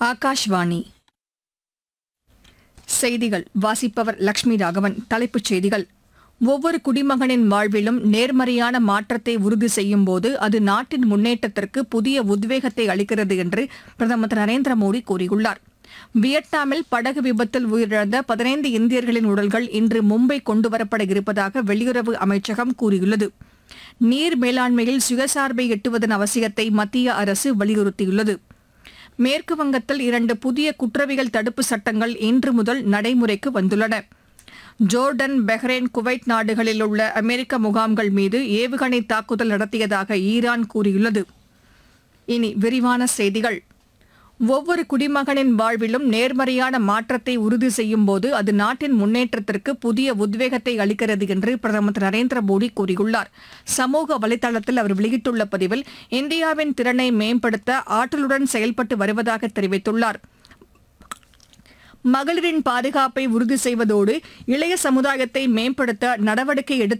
ஆகாஷ்வாணி செய்திகள் வாசிப்பவர் லட்சுமி ராகவன் தலைப்புச் செய்திகள் ஒவ்வொரு குடிமகனின் வாழ்விலும் நேர்மறையான மாற்றத்தை உறுதி செய்யும் போது அது நாட்டின் முன்னேற்றத்திற்கு புதிய உத்வேகத்தை அளிக்கிறது என்று பிரதமர் திரு நரேந்திர மோடி கூறியுள்ளார் வியட்நாமில் படகு விபத்தில் உயிரிழந்த பதினைந்து இந்தியர்களின் உடல்கள் இன்று மும்பை கொண்டுவரப்பட இருப்பதாக வெளியுறவு அமைச்சகம் கூறியுள்ளது நீர் மேலாண்மையில் சுயசார்பை எட்டுவதன் அவசியத்தை மத்திய அரசு வலியுறுத்தியுள்ளது மேற்கு வங்கத்தில் இரண்டு புதிய குற்றவியல் தடுப்பு சட்டங்கள் இன்று முதல் நடைமுறைக்கு வந்துள்ளன ஜோர்டன் பஹ்ரைன் குவைத் நாடுகளில் உள்ள அமெரிக்க முகாம்கள் மீது ஏவுகணை தாக்குதல் நடத்தியதாக ஈரான் கூறியுள்ளது இனி விரிவான செய்திகள் ஒவ்வொரு குடிமகனின் வாழ்விலும் நேர்மறையான மாற்றத்தை உறுதி செய்யும் போது அது நாட்டின் முன்னேற்றத்திற்கு புதிய உத்வேகத்தை அளிக்கிறது என்று பிரதமர் திரு நரேந்திர மோடி கூறியுள்ளார் சமூக வலைதளத்தில் அவர் வெளியிட்டுள்ள பதிவில் இந்தியாவின் திறனை மேம்படுத்த ஆற்றலுடன் செயல்பட்டு வருவதாக தெரிவித்துள்ளார் மகளிரின் பாதுகாப்பை உறுதி செய்வதோடு இளைய சமுதாயத்தை மேம்படுத்த நடவடிக்கை எடுத்து